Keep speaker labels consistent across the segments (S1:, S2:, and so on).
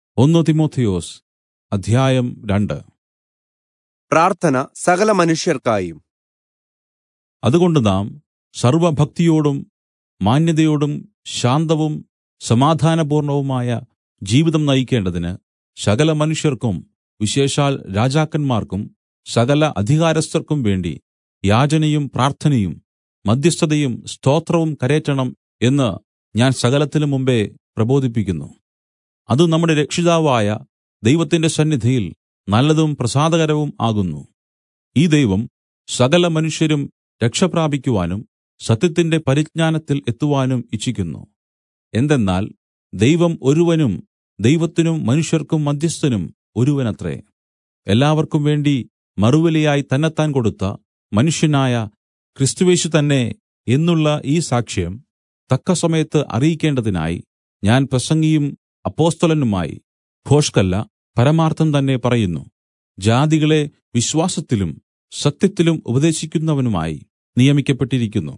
S1: ഒന്ന് തിമോഥെയോസ് അധ്യായം രണ്ട്
S2: പ്രാർത്ഥന സകല മനുഷ്യർക്കായും
S1: അതുകൊണ്ട് നാം സർവഭക്തിയോടും മാന്യതയോടും ശാന്തവും സമാധാനപൂർണവുമായ ജീവിതം നയിക്കേണ്ടതിന് സകല മനുഷ്യർക്കും വിശേഷാൽ രാജാക്കന്മാർക്കും സകല അധികാരസ്ഥർക്കും വേണ്ടി യാചനയും പ്രാർത്ഥനയും മദ്ധ്യസ്ഥതയും സ്തോത്രവും കരേറ്റണം എന്ന് ഞാൻ സകലത്തിനും മുമ്പെ പ്രബോധിപ്പിക്കുന്നു അത് നമ്മുടെ രക്ഷിതാവായ ദൈവത്തിന്റെ സന്നിധിയിൽ നല്ലതും പ്രസാദകരവും ആകുന്നു ഈ ദൈവം സകല മനുഷ്യരും രക്ഷപ്രാപിക്കുവാനും സത്യത്തിന്റെ പരിജ്ഞാനത്തിൽ എത്തുവാനും ഇച്ഛിക്കുന്നു എന്തെന്നാൽ ദൈവം ഒരുവനും ദൈവത്തിനും മനുഷ്യർക്കും മദ്ധ്യസ്ഥനും ഒരുവനത്രേ എല്ലാവർക്കും വേണ്ടി മറുവിലയായി തന്നെത്താൻ കൊടുത്ത മനുഷ്യനായ ക്രിസ്തുവേശു തന്നെ എന്നുള്ള ഈ സാക്ഷ്യം തക്കസമയത്ത് അറിയിക്കേണ്ടതിനായി ഞാൻ പ്രസംഗിയും അപ്പൊസ്തലനുമായി ഭോഷ്കല്ല പരമാർത്ഥം തന്നെ പറയുന്നു ജാതികളെ വിശ്വാസത്തിലും സത്യത്തിലും ഉപദേശിക്കുന്നവനുമായി നിയമിക്കപ്പെട്ടിരിക്കുന്നു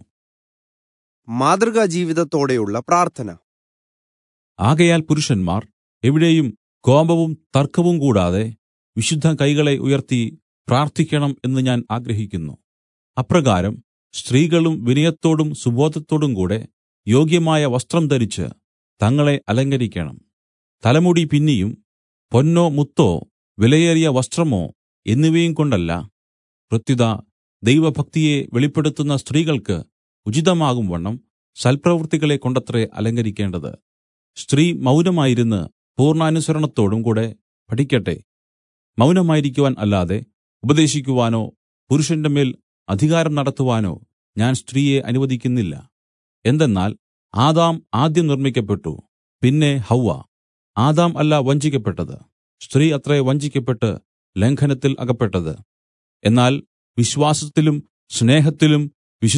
S2: മാതൃകാ ജീവിതത്തോടെയുള്ള പ്രാർത്ഥന
S1: ആകയാൽ പുരുഷന്മാർ എവിടെയും കോപവും തർക്കവും കൂടാതെ വിശുദ്ധ കൈകളെ ഉയർത്തി പ്രാർത്ഥിക്കണം എന്ന് ഞാൻ ആഗ്രഹിക്കുന്നു അപ്രകാരം സ്ത്രീകളും വിനയത്തോടും സുബോധത്തോടും കൂടെ യോഗ്യമായ വസ്ത്രം ധരിച്ച് തങ്ങളെ അലങ്കരിക്കണം തലമുടി പിന്നിയും പൊന്നോ മുത്തോ വിലയേറിയ വസ്ത്രമോ എന്നിവയും കൊണ്ടല്ല പ്രത്യുത ദൈവഭക്തിയെ വെളിപ്പെടുത്തുന്ന സ്ത്രീകൾക്ക് ഉചിതമാകും വണ്ണം സൽപ്രവൃത്തികളെ കൊണ്ടത്രേ അലങ്കരിക്കേണ്ടത് സ്ത്രീ മൗനമായിരുന്ന് പൂർണ്ണാനുസരണത്തോടും കൂടെ പഠിക്കട്ടെ മൗനമായിരിക്കുവാൻ അല്ലാതെ ഉപദേശിക്കുവാനോ പുരുഷന്റെ മേൽ അധികാരം നടത്തുവാനോ ഞാൻ സ്ത്രീയെ അനുവദിക്കുന്നില്ല എന്തെന്നാൽ ആദാം ആദ്യം നിർമ്മിക്കപ്പെട്ടു പിന്നെ ഹൗവ ആദാം അല്ല വഞ്ചിക്കപ്പെട്ടത് സ്ത്രീ അത്രേ വഞ്ചിക്കപ്പെട്ട് ലംഘനത്തിൽ അകപ്പെട്ടത് എന്നാൽ വിശ്വാസത്തിലും സ്നേഹത്തിലും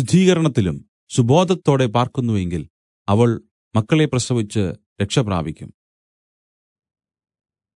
S1: വിശുദ്ധീകരണത്തിലും സുബോധത്തോടെ പാർക്കുന്നുവെങ്കിൽ അവൾ മക്കളെ പ്രസവിച്ച് രക്ഷപ്രാപിക്കും